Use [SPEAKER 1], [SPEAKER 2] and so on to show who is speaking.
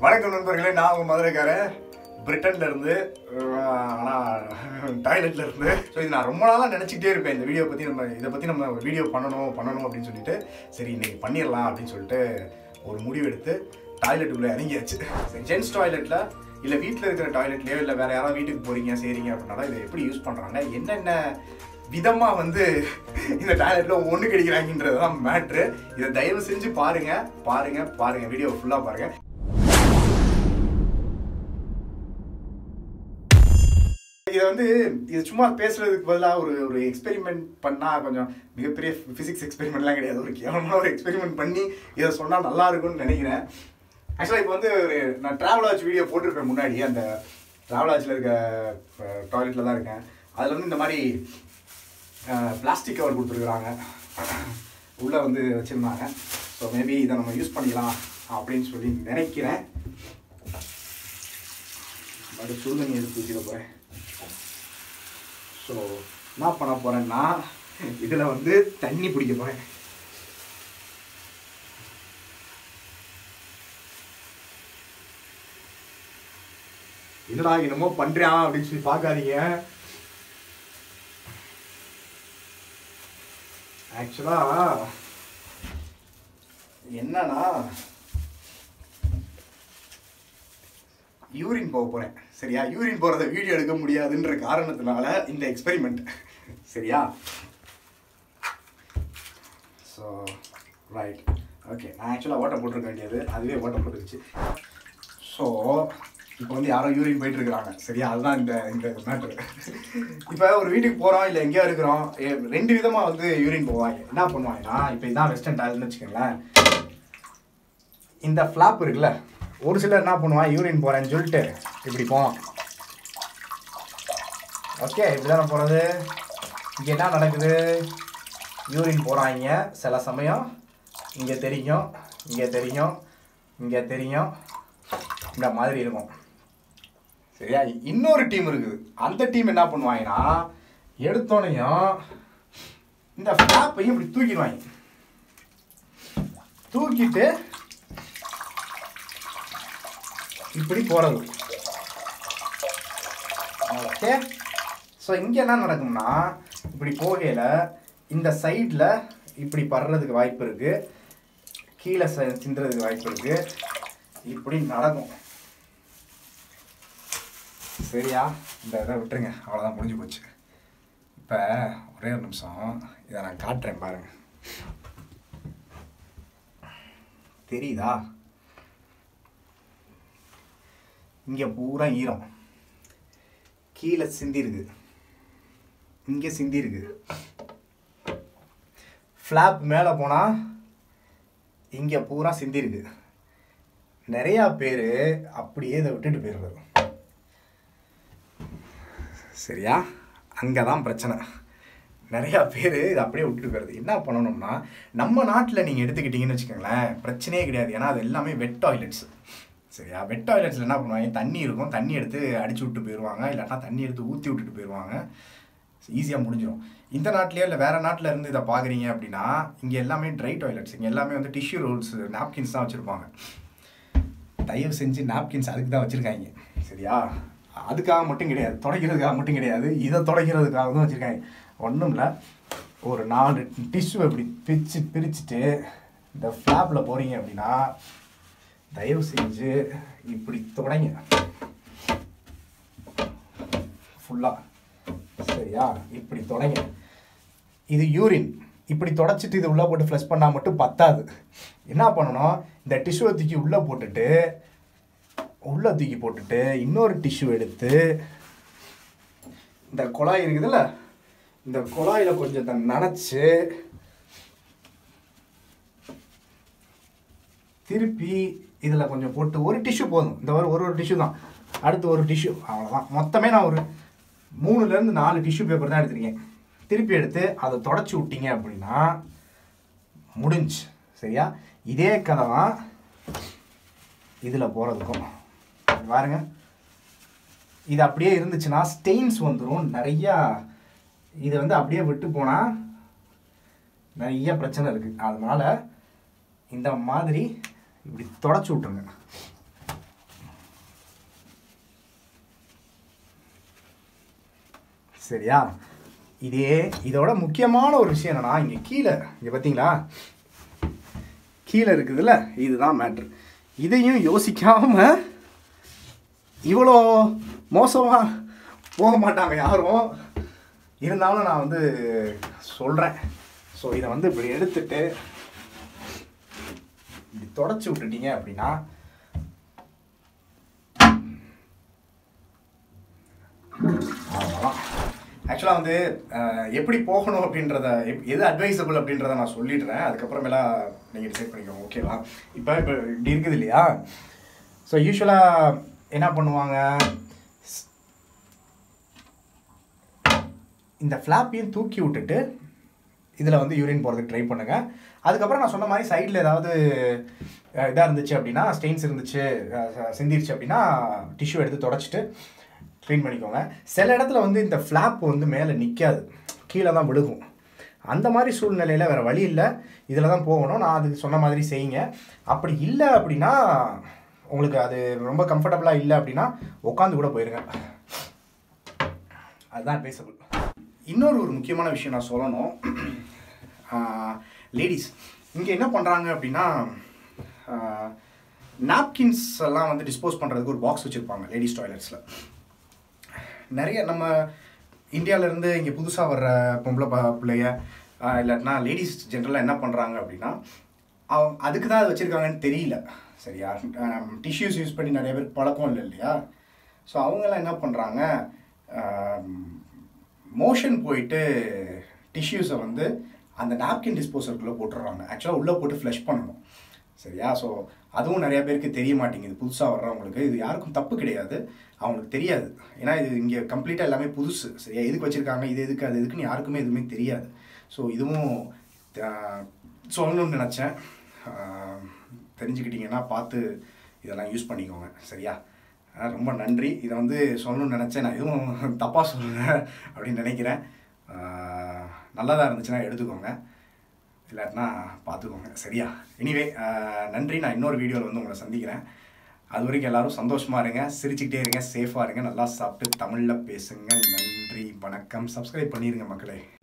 [SPEAKER 1] வணக்கம் நண்பர்களே நான் உங்க மதுரைக்காரன் பிரிட்டன்ல இருந்து அஹ், ஆனா டாய்லெட்ல இருந்து ஸோ இது நான் ரொம்ப நாளாக நினச்சிக்கிட்டே இருப்பேன் இந்த வீடியோ பற்றி நம்ம இதை பற்றி நம்ம ஒரு வீடியோ பண்ணணும் பண்ணணும் அப்படின்னு சொல்லிட்டு சரி இன்னைக்கு பண்ணிடலாம் அப்படின்னு சொல்லிட்டு ஒரு முடிவு எடுத்து டாய்லெட்டுக்குள்ளே இறங்கியாச்சு சரி ஜென்ஸ் டாய்லெட்டில் இல்லை வீட்டில் இருக்கிற டாய்லெட்லேயோ இல்லை வேற யாராவது வீட்டுக்கு போறீங்க செய்றீங்க அப்படின்னா இதை எப்படி யூஸ் பண்ணுறாங்க என்னென்ன விதமாக வந்து இந்த டாய்லெட்ல ஒன்று கிடைக்கிறாங்கன்றது தான் மேட்ரு இதை தயவு செஞ்சு பாருங்க பாருங்க பாருங்க வீடியோ ஃபுல்லாக பாருங்க இதை வந்து இது சும்மா பேசுறதுக்கு பதிலாக ஒரு ஒரு எக்ஸ்பெரிமெண்ட் பண்ணால் கொஞ்சம் மிகப்பெரிய ஃபிசிக்ஸ் எக்ஸ்பெரிமெண்ட்லாம் கிடையாது ஒரு கேவலமான ஒரு எக்ஸ்பெரிமெண்ட் பண்ணி இதை சொன்னால் நல்லா இருக்கும்னு நினைக்கிறேன் ஆக்சுவலாக இப்போ வந்து ஒரு நான் ட்ராவல் ஆச்சு வீடியோ போட்டிருப்பேன் முன்னாடி அந்த ட்ராவல் ஆச்சில் இருக்க டாய்லெட்டில் தான் இருக்கேன் அதில் வந்து இந்த மாதிரி பிளாஸ்டிக் கவர் கொடுத்துருக்குறாங்க உள்ளே வந்து வச்சுருந்தாங்க ஸோ மேபி இதை நம்ம யூஸ் பண்ணிக்கலாம் அப்படின்னு சொல்லி நினைக்கிறேன் மறு சுடுதண்ணி எடுத்து ஊற்றிட போகிறேன் ஸோ என்ன பண்ண போகிறேன்னா இதில் வந்து தண்ணி பிடிக்க போகிறேன் என்னடா என்னமோ பண்ணுறான் அப்படின்னு சொல்லி பார்க்காதீங்க ஆக்சுவலா என்னன்னா யூரின் போக போறேன் சரியா யூரின் போறத வீடியோ எடுக்க முடியாதுன்ற காரணத்தினால இந்த எக்ஸ்பெரிமெண்ட் சரியா ஸோ ரைட் ஓகே நான் ஆக்சுவலாக ஓட்ட போட்டிருக்க வேண்டியது அதுவே ஓட்ட போட்டுருச்சு ஸோ இப்போ வந்து யாரோ யூரின் போயிட்டு இருக்கிறாங்க சரியா அதுதான் இந்த இந்த மேட்ரு இப்போ ஒரு வீட்டுக்கு போகிறோம் இல்லை எங்கேயோ இருக்கிறோம் எ- ரெண்டு விதமாக வந்து யூரின் போவாங்க என்ன பண்ணுவாங்கன்னா இப்போ இதான் வெஸ்டர்ன் டாய்லெட்னு வச்சுக்கோங்களேன் இந்த ஃப்ளாப் இருக்குல்ல ஒரு சிலர் என்ன பண்ணுவான் யூரின் போகிறேன்னு சொல்லிட்டு இப்படி போவான் ஓகே இப்படி தானே போகிறது இங்கே என்ன நடக்குது யூரின் போகிறாங்க சில சமயம் இங்கே தெரியும் இங்கே தெரியும் இங்கே தெரியும் இந்த மாதிரி இருக்கும் சரியா இன்னொரு டீம் இருக்குது அந்த டீம் என்ன பண்ணுவாங்கன்னா எடுத்தோனையும் இந்த ஃப்ளாப்பையும் இப்படி தூக்கிடுவாங்க தூக்கிட்டு இப்படி போகிறது ஓகே ஸோ இங்கே என்ன நடக்கும்னா இப்படி போகையில் இந்த சைடில் இப்படி படுறதுக்கு வாய்ப்பு இருக்குது கீழே ச- சிந்துறதுக்கு வாய்ப்பு இருக்குது இப்படி நடக்கும் சரியா இந்த இதை விட்டுருங்க அவ்வளோதான் முடிஞ்சு போச்சு இப்போ ஒரே ஒரு நிமிஷம் இதை நான் காட்டுறேன் பாருங்க தெரியுதா இங்கே பூரா ஈரம் கீழே சிந்திருக்கு இங்கே சிந்திருக்கு ஃப்ளாப் மேலே போனால் இங்கே பூரா சிந்திருக்கு நிறையா பேர் அப்படியே இதை விட்டுட்டு போயிடுறது சரியா அங்கே தான் பிரச்சனை நிறையா பேர் இதை அப்படியே விட்டுட்டு போயிடுறது என்ன பண்ணணும்னா நம்ம நாட்டில் நீங்கள் எடுத்துக்கிட்டீங்கன்னு வச்சுக்கோங்களேன் பிரச்சனையே கிடையாது ஏன்னா அது எல்லாமே வெட் டாய்லெட்ஸ் சரியா வெட் டாய்லெட்ஸில் என்ன பண்ணுவாங்க தண்ணி இருக்கும் தண்ணி எடுத்து அடிச்சு விட்டு போயிடுவாங்க இல்லாட்டா தண்ணி எடுத்து ஊற்றி விட்டுட்டு போயிடுவாங்க ஈஸியாக முடிஞ்சிடும் இந்த நாட்டிலேயே இல்லை வேறு நாட்டில் இருந்து இதை பார்க்குறீங்க அப்படின்னா இங்கே எல்லாமே ட்ரை டாய்லெட்ஸ் இங்கே எல்லாமே வந்து டிஷ்யூ ரோல்ஸ் நாப்கின்ஸ் தான் வச்சுருப்பாங்க தயவு செஞ்சு நாப்கின்ஸ் அதுக்கு தான் வச்சுருக்காங்க சரியா அதுக்காக மட்டும் கிடையாது துடைக்கிறதுக்காக மட்டும் கிடையாது இதை துடைக்கிறதுக்காக தான் வச்சுருக்காங்க ஒன்றும் இல்லை ஒரு நாலு டிஷ்யூ இப்படி பிரித்து பிரிச்சுட்டு இந்த ஃப்ளாப்பில் போகிறீங்க அப்படின்னா தயவு செஞ்சு இப்படி தொடங்க ஃபுல்லாக சரியா இப்படி தொடங்க இது யூரின் இப்படி தொடச்சிட்டு இது உள்ளே போட்டு ஃப்ளஷ் பண்ணால் மட்டும் பத்தாது என்ன பண்ணணும் இந்த டிஷ்யூவை தூக்கி உள்ளே போட்டுட்டு உள்ளே தூக்கி போட்டுட்டு இன்னொரு டிஷ்யூ எடுத்து இந்த குழாய் இருக்குதுல்ல இந்த குழாயில் கொஞ்சம் இதை நனைச்சு திருப்பி இதில் கொஞ்சம் போட்டு ஒரு டிஷ்யூ போதும் இந்த ஒரு ஒரு ஒரு டிஷ்யூ தான் அடுத்து ஒரு டிஷ்யூ அவ்வளோதான் மொத்தமே நான் ஒரு மூணுலேருந்து நாலு டிஷ்யூ பேப்பர் தான் எடுத்திருக்கேன் திருப்பி எடுத்து அதை தொடச்சி விட்டீங்க அப்படின்னா முடிஞ்சு சரியா இதே கதை தான் இதில் போகிறதுக்கும் பாருங்க இது அப்படியே இருந்துச்சுன்னா ஸ்டெயின்ஸ் வந்துடும் நிறையா இதை வந்து அப்படியே விட்டு போனால் நிறைய பிரச்சனை இருக்குது அதனால் இந்த மாதிரி இப்படி தொடச்சி விட்ருங்க சரியா இதே இதோட முக்கியமான ஒரு விஷயம் என்னன்னா இங்கே கீழே இங்கே பார்த்தீங்களா கீழே இருக்குதுல்ல இதுதான் மேட்ரு இதையும் யோசிக்காம இவ்வளோ மோசமாக போக மாட்டாங்க யாரும் இருந்தாலும் நான் வந்து சொல்கிறேன் ஸோ இதை வந்து இப்படி எடுத்துட்டு இப்படி தொடச்சி விட்டுட்டீங்க அப்படின்னா அவ்வளோதான் ஆக்சுவலாக வந்து அஹ், எப்படி போகணும் அப்படின்றத எப்- எது அட்வைசபிள் அப்படின்றத நான் சொல்லிடுறேன் அதுக்கப்புறமேலா நீங்கள் டிசைட் பண்ணிக்கோங்க ஓகேவா இப்போ இப்போ இப்படி இருக்குது இல்லையா ஸோ யூஸ்வலாக என்ன பண்ணுவாங்க ஸ்- இந்த ஃப்ளாப்பையும் தூக்கி விட்டுட்டு இதில் வந்து யூரின் போகிறதுக்கு ட்ரை பண்ணுங்கள் அதுக்கப்புறம் நான் சொன்ன மாதிரி சைடில் ஏதாவது இதாக இருந்துச்சு அப்படின்னா ஸ்டெயின்ஸ் இருந்துச்சு அஹ், ச- சிந்திருச்சு அப்படின்னா டிஷ்யூ எடுத்து தொடச்சிட்டு க்ளீன் பண்ணிக்கோங்க சில இடத்துல வந்து இந்த ஃப்ளாப் வந்து மேலே நிற்காது கீழே தான் விழுகும் அந்த மாதிரி சூழ்நிலையில் வேறு வழி இல்லை இதில் தான் போகணும் நான் அதுக்கு சொன்ன மாதிரி செய்யுங்க அப்படி இல்லை அப்படின்னா உங்களுக்கு அது ரொம்ப கம்ஃபர்டபுளாக இல்லை அப்படின்னா உட்காந்து கூட போயிருங்க அதுதான் அட்வைசபிள் இன்னொரு ஒரு முக்கியமான விஷயம் நான் சொல்லணும் லேடிஸ் இங்கே என்ன பண்ணுறாங்க அப்படின்னா நாப்கின்ஸ் எல்லாம் வந்து டிஸ்போஸ் பண்ணுறதுக்கு ஒரு பாக்ஸ் வச்சுருப்பாங்க லேடிஸ் டாய்லெட்ஸில் நிறைய நம்ம இந்தியாவிலேருந்து இங்கே புதுசாக வர்ற பொம்பளை ப பிள்ளைய ஆஹ் இல்லாட்டினா லேடிஸ் ஜென்ரலாக என்ன பண்ணுறாங்க அப்படின்னா அவங்க அதுக்கு தான் அது வச்சுருக்காங்கன்னு தெரியல சரியா டிஷ்யூஸ் யூஸ் பண்ணி நிறைய பேருக்கு பழக்கம் இல்லை இல்லையா ஸோ அவங்கெல்லாம் என்ன பண்ணுறாங்க மோஷன் போயிட்டு டிஷ்யூஸை வந்து அந்த நாப்கின் டிஸ்போசருக்குள்ளே போட்டுடுறாங்க ஆக்சுவலாக உள்ளே போட்டு ஃப்ளஷ் பண்ணணும் சரியா ஸோ அதுவும் நிறைய பேருக்கு தெரிய மாட்டேங்குது புதுசாக வர்றவங்களுக்கு இது யாருக்கும் தப்பு கிடையாது அவங்களுக்கு தெரியாது ஏன்னா இது இங்கே கம்ப்ளீட்டாக எல்லாமே புதுசு சரியா எதுக்கு வச்சுருக்காங்க இது எதுக்கு அது எதுக்குன்னு யாருக்குமே எதுவுமே தெரியாது ஸோ இதுவும் ஆஹ், சொல்லணும்னு நினச்சேன் ஆஹ், தெரிஞ்சுக்கிட்டீங்கன்னா பார்த்து இதெல்லாம் யூஸ் பண்ணிக்கோங்க சரியா ஆஹ், ரொம்ப நன்றி இதை வந்து சொல்லணும்னு நினச்சேன் நான் எதுவும் தப்பாக சொல்லலை அப்படின்னு நினைக்கிறேன் ஆஹ், நல்லதா இருந்துச்சுன்னா எடுத்துக்கோங்க இல்லாட்டினா பார்த்துக்கோங்க சரியா எனிவே நன்றி நான் இன்னொரு வீடியோவில் வந்து உங்களை சந்திக்கிறேன் அது வரைக்கும் எல்லாரும் சந்தோஷமா இருங்க சிரிச்சுக்கிட்டே இருங்க சேஃபாக இருங்க நல்லா சாப்பிட்டு தமிழில் பேசுங்க நன்றி வணக்கம் சப்ஸ்கிரைப் பண்ணிடுங்க மக்களே